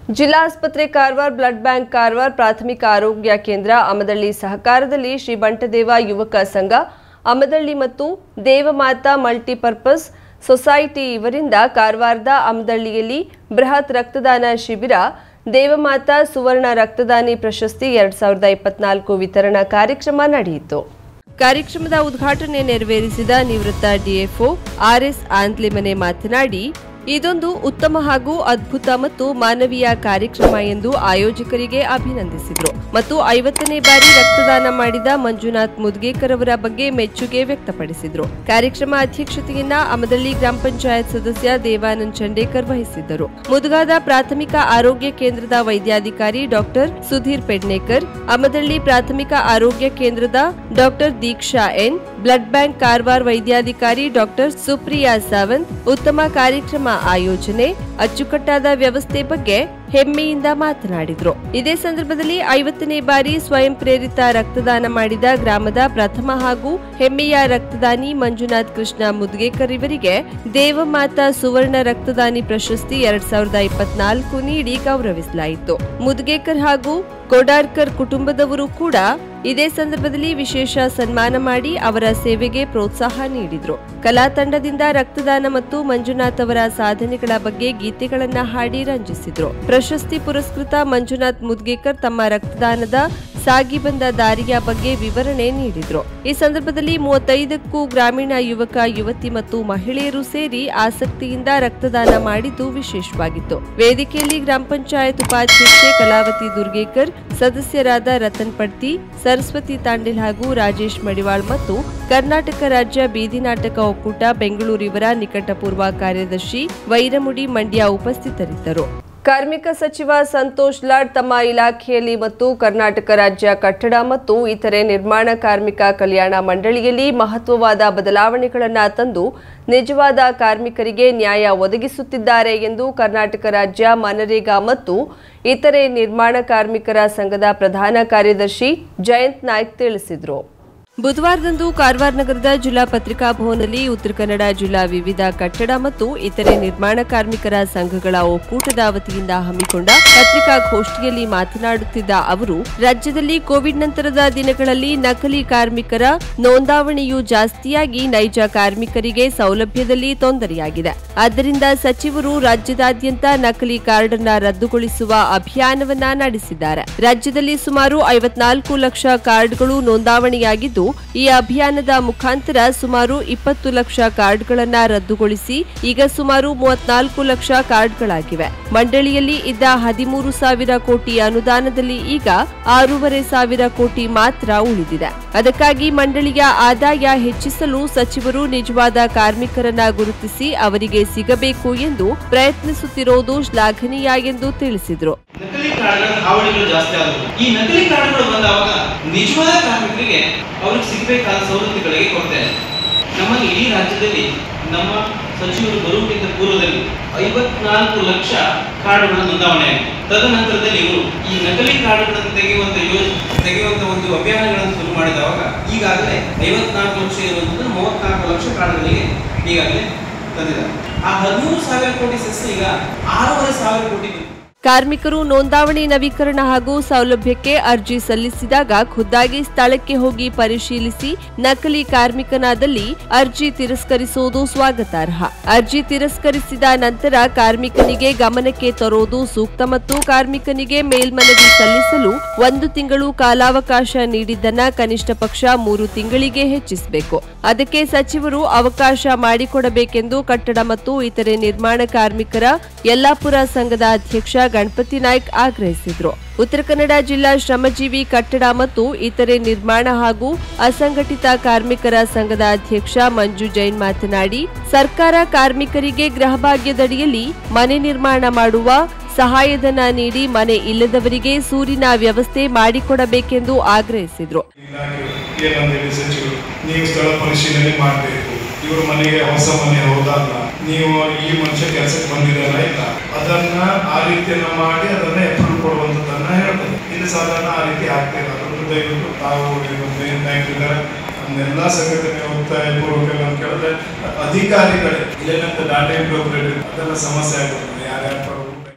ಜಿಲ್ಲಾ ಆಸ್ಪತ್ರೆ Karwar blood bank Karwar ಪ್ರಾಥಮಿಕ ಆರೋಗ್ಯ ಕೇಂದ್ರ ಅಮದಳ್ಳಿ ಸಹಕಾರದಲ್ಲಿ ಶ್ರೀ ಬಂಟದೇವ ಯುವಕ ಸಂಘ ಅಮದಳ್ಳಿ ಮತ್ತು ದೇವಮಾತಾ ಮಲ್ಟಿಪರ್ಪಸ್ ಸೊಸೈಟಿ ಇವರಿಂದ ಕಾರವಾರದ ಅಮದಳ್ಳಿಯಲ್ಲಿ ಬೃಹತ್ ರಕ್ತದಾನ ಶಿಬಿರ ದೇವಮಾತಾ ಸುವರ್ಣ ರಕ್ತದಾನಿ ಪ್ರಶಸ್ತಿ ಎರಡ್ ಸಾವಿರದ ಇಪ್ಪತ್ನಾಲ್ಕು ವಿತರಣಾ ಕಾರ್ಯಕ್ರಮ ನಡೆಯಿತು ಕಾರ್ಯಕ್ರಮದ ಉದ್ಘಾಟನೆ ನೆರವೇರಿಸಿದ ನಿವೃತ್ತ ಡಿಎಫ್ಒ ಆರ್ಎಸ್ ಆಂತ್ಲಿಮನೆ ಮಾತನಾಡಿ ಇದೊಂದು ಉತ್ತಮ ಹಾಗೂ ಅದ್ಭುತ ಮತ್ತು ಮಾನವೀಯ ಕಾರ್ಯಕ್ರಮ ಎಂದು ಆಯೋಜಕರಿಗೆ ಅಭಿನಂದಿಸಿದರು ಮತ್ತು ಐವತ್ತನೇ ಬಾರಿ ರಕ್ತದಾನ ಮಾಡಿದ ಮಂಜುನಾಥ್ ಮುದ್ಗೇಕರ್ ಅವರ ಬಗ್ಗೆ ಮೆಚ್ಚುಗೆ ವ್ಯಕ್ತಪಡಿಸಿದರು ಕಾರ್ಯಕ್ರಮ ಅಧ್ಯಕ್ಷತೆಯನ್ನ ಅಮದಳ್ಳಿ ಗ್ರಾಮ ಪಂಚಾಯತ್ ಸದಸ್ಯ ದೇವಾನಂದ್ ಚಂಡೇಕರ್ ವಹಿಸಿದ್ದರು ಮುದ್ಗಾದ ಪ್ರಾಥಮಿಕ ಆರೋಗ್ಯ ಕೇಂದ್ರದ ವೈದ್ಯಾಧಿಕಾರಿ ಡಾಕ್ಟರ್ ಸುಧೀರ್ ಪೆಡ್ನೇಕರ್ ಅಮದಳ್ಳಿ ಪ್ರಾಥಮಿಕ ಆರೋಗ್ಯ ಕೇಂದ್ರದ doctor Diksha N blood bank Karwar ವೈದ್ಯಾಧಿಕಾರಿ ಡಾಕ್ಟರ್ ಸುಪ್ರಿಯಾ ಸಾವಂತ್ ಉತ್ತಮ ಕಾರ್ಯಕ್ರಮ ಆಯೋಜನೆ ಅಚ್ಚುಕಟ್ಟಾದ ವ್ಯವಸ್ಥೆ ಬಗ್ಗೆ ಹೆಮ್ಮೆಯಿಂದ ಮಾತನಾಡಿದ್ರು ಇದೇ ಸಂದರ್ಭದಲ್ಲಿ ಐವತ್ತನೇ ಬಾರಿ ಸ್ವಯಂ ಪ್ರೇರಿತ ರಕ್ತದಾನ ಮಾಡಿದ ಗ್ರಾಮದ ಪ್ರಥಮ ಹಾಗೂ ಹೆಮ್ಮೆಯ ರಕ್ತದಾನಿ ಮಂಜುನಾಥ್ ಕೃಷ್ಣ ಮುದ್ಗೇಕರ್ ಇವರಿಗೆ ದೇವಮಾತಾ ಸುವರ್ಣ ರಕ್ತದಾನಿ ಪ್ರಶಸ್ತಿ ಎರಡ್ ಸಾವಿರದ ಇಪ್ಪತ್ನಾಲ್ಕು ನೀಡಿ ಗೌರವಿಸಲಾಯಿತು ಮುದ್ಗೇಕರ್ ಹಾಗೂ ಕೋಡಾರ್ಕರ್ ಕುಟುಂಬದವರು ಕೂಡ ಇದೇ ಸಂದರ್ಭದಲ್ಲಿ ವಿಶೇಷ ಸನ್ಮಾನ ಮಾಡಿ ಅವರ ಸೇವೆಗೆ ಪ್ರೋತ್ಸಾಹ ನೀಡಿದ್ರು ಕಲಾ ತಂಡದಿಂದ ರಕ್ತದಾನ ಮತ್ತು ಮಂಜುನಾಥ್ ಅವರ ಸಾಧನೆಗಳ ಬಗ್ಗೆ ಗೀತೆಗಳನ್ನ ಹಾಡಿ ರಂಜಿಸಿದ್ರು ಪ್ರಶಸ್ತಿ ಪುರಸ್ಕೃತ ಮಂಜುನಾಥ್ ಮುದ್ಗೇಕರ್ ತಮ್ಮ ರಕ್ತದಾನದ ಸಾಗಿ ಬಂದ ದಾರಿಯ ಬಗ್ಗೆ ವಿವರಣೆ ನೀಡಿದ್ರು ಈ ಸಂದರ್ಭದಲ್ಲಿ ಮೂವತ್ತೈದಕ್ಕೂ ಗ್ರಾಮೀಣ ಯುವಕ ಯುವತಿ ಮತ್ತು ಮಹಿಳೆಯರು ಸೇರಿ ಆಸಕ್ತಿಯಿಂದ ರಕ್ತದಾನ ಮಾಡಿದ್ದು ವಿಶೇಷವಾಗಿತ್ತು ವೇದಿಕೆಯಲ್ಲಿ ಗ್ರಾಮ ಪಂಚಾಯತ್ ಉಪಾಧ್ಯಕ್ಷೆ ಕಲಾವತಿ ದುರ್ಗೇಕರ್ ಸದಸ್ಯರಾದ ರತನ್ ಪಡ್ತಿ ಸರಸ್ವತಿ ತಾಂಡಿಲ್ ಹಾಗೂ ರಾಜೇಶ್ ಮಡಿವಾಳ್ ಮತ್ತು ಕರ್ನಾಟಕ ರಾಜ್ಯ ಬೀದಿ ನಾಟಕ ಒಕ್ಕೂಟ ಬೆಂಗಳೂರು ಇವರ ನಿಕಟಪೂರ್ವ ಕಾರ್ಯದರ್ಶಿ ವೈರಮುಡಿ ಮಂಡ್ಯ ಉಪಸ್ಥಿತರಿದ್ದರು ಕಾರ್ಮಿಕ ಸಚಿವ ಸಂತೋಷ್ ಲಾಡ್ ತಮ್ಮ ಇಲಾಖೆಯಲ್ಲಿ ಮತ್ತು ಕರ್ನಾಟಕ ರಾಜ್ಯ ಕಟ್ಟಡ ಮತ್ತು ಇತರೆ ನಿರ್ಮಾಣ ಕಾರ್ಮಿಕ ಕಲ್ಯಾಣ ಮಂಡಳಿಯಲ್ಲಿ ಮಹತ್ವವಾದ ಬದಲಾವಣೆಗಳನ್ನು ತಂದು ನಿಜವಾದ ಕಾರ್ಮಿಕರಿಗೆ ನ್ಯಾಯ ಒದಗಿಸುತ್ತಿದ್ದಾರೆ ಎಂದು ಕರ್ನಾಟಕ ರಾಜ್ಯ ಮನರೇಗಾ ಮತ್ತು ಇತರೆ ನಿರ್ಮಾಣ ಕಾರ್ಮಿಕರ ಸಂಘದ ಪ್ರಧಾನ ಕಾರ್ಯದರ್ಶಿ ಜಯಂತ್ ನಾಯ್ಕ್ ತಿಳಿಸಿದರು ಬುಧವಾರದಂದು ಕಾರವಾರ ನಗರದ ಜಿಲ್ಲಾ ಪತ್ರಿಕಾ ಭವನದಲ್ಲಿ ಉತ್ತರ ಕನ್ನಡ ಜಿಲ್ಲಾ ವಿವಿಧ ಕಟ್ಟಡ ಮತ್ತು ಇತರೆ ನಿರ್ಮಾಣ ಕಾರ್ಮಿಕರ ಸಂಘಗಳ ಒಕ್ಕೂಟದ ವತಿಯಿಂದ ಹಮ್ಮಿಕೊಂಡ ಪತ್ರಿಕಾಗೋಷ್ಠಿಯಲ್ಲಿ ಮಾತನಾಡುತ್ತಿದ್ದ ಅವರು ರಾಜ್ಯದಲ್ಲಿ ಕೋವಿಡ್ ನಂತರದ ದಿನಗಳಲ್ಲಿ ನಕಲಿ ಕಾರ್ಮಿಕರ ನೋಂದಾವಣೆಯು ಜಾಸ್ತಿಯಾಗಿ ನೈಜ ಕಾರ್ಮಿಕರಿಗೆ ಸೌಲಭ್ಯದಲ್ಲಿ ತೊಂದರೆಯಾಗಿದೆ ಆದ್ದರಿಂದ ಸಚಿವರು ರಾಜ್ಯದಾದ್ಯಂತ ನಕಲಿ ಕಾರ್ಡ್ ಅನ್ನ ರದ್ದುಗೊಳಿಸುವ ಅಭಿಯಾನವನ್ನ ನಡೆಸಿದ್ದಾರೆ ರಾಜ್ಯದಲ್ಲಿ ಸುಮಾರು ಐವತ್ನಾಲ್ಕು ಲಕ್ಷ ಕಾರ್ಡ್ಗಳು ನೋಂದಾವಣೆಯಾಗಿದ್ದು ಈ ಅಭಿಯಾನದ ಮುಖಾಂತರ ಸುಮಾರು ಇಪ್ಪತ್ತು ಲಕ್ಷ ಕಾರ್ಡ್ಗಳನ್ನ ರದ್ದುಗೊಳಿಸಿ ಈಗ ಸುಮಾರು ಮೂವತ್ನಾಲ್ಕು ಲಕ್ಷ ಕಾರ್ಡ್ಗಳಾಗಿವೆ ಮಂಡಳಿಯಲ್ಲಿ ಇದ್ದ ಹದಿಮೂರು ಸಾವಿರ ಕೋಟಿ ಅನುದಾನದಲ್ಲಿ ಈಗ ಆರೂವರೆ ಸಾವಿರ ಕೋಟಿ ಮಾತ್ರ ಉಳಿದಿದೆ ಅದಕ್ಕಾಗಿ ಮಂಡಳಿಯ ಆದಾಯ ಹೆಚ್ಚಿಸಲು ಸಚಿವರು ನಿಜವಾದ ಕಾರ್ಮಿಕರನ್ನ ಗುರುತಿಸಿ ಅವರಿಗೆ ಸಿಗಬೇಕು ಎಂದು ಪ್ರಯತ್ನಿಸುತ್ತಿರುವುದು ಶ್ಲಾಘನೀಯ ಎಂದು ತಿಳಿಸಿದರು ನಕಲಿ ಕಾರ್ಡ್ಗಳ ಹಾವಳಿಗಳು ಜಾಸ್ತಿ ಆದವು ಈ ನಕಲಿ ಕಾರ್ಡ್ಗಳು ಬಂದಾಗ ನಿಜವಾದ ಕಾರ್ಮಿಕರಿಗೆ ಅವ್ರಿಗೆ ಸಿಗಬೇಕಾದ ಸವಲತ್ತುಗಳಿಗೆ ಕೊರತೆ ಇದೆ. ನಮ್ಮಲ್ಲಿ ಇಡೀ ರಾಜ್ಯದಲ್ಲಿ ನಮ್ಮ ಸಚಿವರು ಬರುವುದಕ್ಕಿಂತ ಪೂರ್ವದಲ್ಲಿ ಐವತ್ನಾಲ್ಕು ಲಕ್ಷ ಕಾರ್ಡ್ಗಳ ನೋಂದಾವಣೆ ಆಗಿದೆ ತದನಂತರದಲ್ಲಿ ಇವರು ಈ ನಕಲಿ ಕಾರ್ಡ್ಗಳನ್ನು ತೆಗೆಯುವಂತ ಯೋಜನೆ ತೆಗೆಯುವಂತ ಒಂದು ಅಭಿಯಾನಗಳನ್ನು ಶುರು ಮಾಡಿದವಾಗ ಈಗಾಗಲೇ ಐವತ್ನಾಲ್ಕು ಲಕ್ಷ ಇರುವಂತದ್ದು ಮೂವತ್ನಾಲ್ಕು ಲಕ್ಷ ಕಾರ್ಡ್ಗಳಿಗೆ ಈಗಾಗಲೇ ತಂದಿದ್ದಾರೆ ಆ ಹದಿಮೂರು ಸಾವಿರ ಕೋಟಿ ಸೆಸ್ ಈಗ ಆರೂವರೆ ಸಾವಿರ ಕೋಟಿ ಬಂದಿದೆ. ಕಾರ್ಮಿಕರು ನೋಂದಾವಣಿ ನವೀಕರಣ ಹಾಗೂ ಸೌಲಭ್ಯಕ್ಕೆ ಅರ್ಜಿ ಸಲ್ಲಿಸಿದಾಗ ಖುದ್ದಾಗಿ ಸ್ಥಳಕ್ಕೆ ಹೋಗಿ ಪರಿಶೀಲಿಸಿ ನಕಲಿ ಕಾರ್ಮಿಕನಾದಲ್ಲಿ ಅರ್ಜಿ ತಿರಸ್ಕರಿಸುವುದು ಸ್ವಾಗತಾರ್ಹ ಅರ್ಜಿ ತಿರಸ್ಕರಿಸಿದ ನಂತರ ಕಾರ್ಮಿಕನಿಗೆ ಗಮನಕ್ಕೆ ತರುವುದು ಸೂಕ್ತ ಮತ್ತು ಕಾರ್ಮಿಕನಿಗೆ ಮೇಲ್ಮನವಿ ಸಲ್ಲಿಸಲು ಒಂದು ತಿಂಗಳು ಕಾಲಾವಕಾಶ ನೀಡಿದ್ದನ್ನ ಕನಿಷ್ಠ ಪಕ್ಷ ಮೂರು ತಿಂಗಳಿಗೆ ಹೆಚ್ಚಿಸಬೇಕು ಅದಕ್ಕೆ ಸಚಿವರು ಅವಕಾಶ ಮಾಡಿಕೊಡಬೇಕೆಂದು ಕಟ್ಟಡ ಮತ್ತು ಇತರೆ ನಿರ್ಮಾಣ ಕಾರ್ಮಿಕರ ಯಲ್ಲಾಪುರ ಸಂಘದ ಅಧ್ಯಕ್ಷ ಗಣಪತಿ ನಾಯ್ಕ್ ಆಗ್ರಹಿಸಿದ್ರು ಉತ್ತರ ಕನ್ನಡ ಜಿಲ್ಲಾ ಶ್ರಮಜೀವಿ ಕಟ್ಟಡ ಮತ್ತು ಇತರೆ ನಿರ್ಮಾಣ ಹಾಗೂ ಅಸಂಘಟಿತ ಕಾರ್ಮಿಕರ ಸಂಘದ ಅಧ್ಯಕ್ಷ ಮಂಜು ಜೈನ್ ಮಾತನಾಡಿ ಸರ್ಕಾರ ಕಾರ್ಮಿಕರಿಗೆ ಗೃಹಭಾಗ್ಯದಡಿಯಲ್ಲಿ ಮನೆ ನಿರ್ಮಾಣ ಮಾಡುವ ಸಹಾಯಧನ ನೀಡಿ ಮನೆ ಇಲ್ಲದವರಿಗೆ ಸೂರಿನ ವ್ಯವಸ್ಥೆ ಮಾಡಿಕೊಡಬೇಕೆಂದು ಆಗ್ರಹಿಸಿದ್ರು ಇಲಾಖೆ ಏನಂದ್ರೆ ಸಚಿವರು ನೀವು ಸ್ಥಳ ಪರಿಶೀಲನೆ ಮಾಡಬೇಕು ಇವ್ರ ಮನೆಗೆ ಹೊಸ ಮನೆ ಹೋದಾಗ ನೀವು ಈ ಮನುಷ್ಯ ಕೆಲಸಕ್ಕೆ ಬಂದಿರಲ್ಲ ಇಲ್ಲ ಅದನ್ನ ಆ ರೀತಿಯನ್ನ ಮಾಡಿ ಅದನ್ನ ಅಪ್ರೂವ್ ಕೊಡುವಂತದನ್ನ ಹೇಳ್ತದೆ ಇಲ್ಲಿ ಸಾಧಾರಣ ಆ ರೀತಿ ಆಗ್ತಾ ಇಲ್ಲ ಅದನ್ನು ದಯವಿಟ್ಟು ತಾವು ಮೇನ್ ಬ್ಯಾಂಕ್ ಇದ್ದಾರೆ ಎಲ್ಲ ಸಂಘಟನೆ ಒತ್ತಾಯ ಪೂರ್ವಕ ಅಂತ ಕೇಳಿದ್ರೆ ಅಧಿಕಾರಿಗಳೇ ಇಲ್ಲೇನಂತ ಡಾಟಾ ಎಂಟ್ರಿ ಆಪರೇಟರ್ ಅದೆಲ್ಲ ಸಮಸ್ಯೆ ಆಗುತ್ತೆ ಯಾರ್ಯಾರು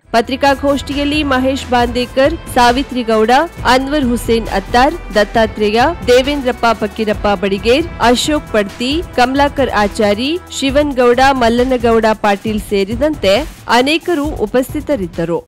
ಪತ್ರಿಕಾಗೋಷ್ಠಿಯಲ್ಲಿ ಮಹೇಶ್ ಬಾಂದೇಕರ್ ಸಾವಿತ್ರಿ ಗೌಡ ಅನ್ವರ್ ಹುಸೇನ್ ಅತ್ತಾರ್ ದತ್ತಾತ್ರೇಯ ದೇವೇಂದ್ರಪ್ಪ ಫಕೀರಪ್ಪ ಬಡಿಗೇರ್ ಅಶೋಕ್ ಪಡ್ತಿ ಕಮಲಾಕರ್ ಆಚಾರಿ ಶಿವನ್ ಗೌಡ ಮಲ್ಲನಗೌಡ ಪಾಟೀಲ್ ಸೇರಿದಂತೆ ಅನೇಕರು ಉಪಸ್ಥಿತರಿದ್ದರು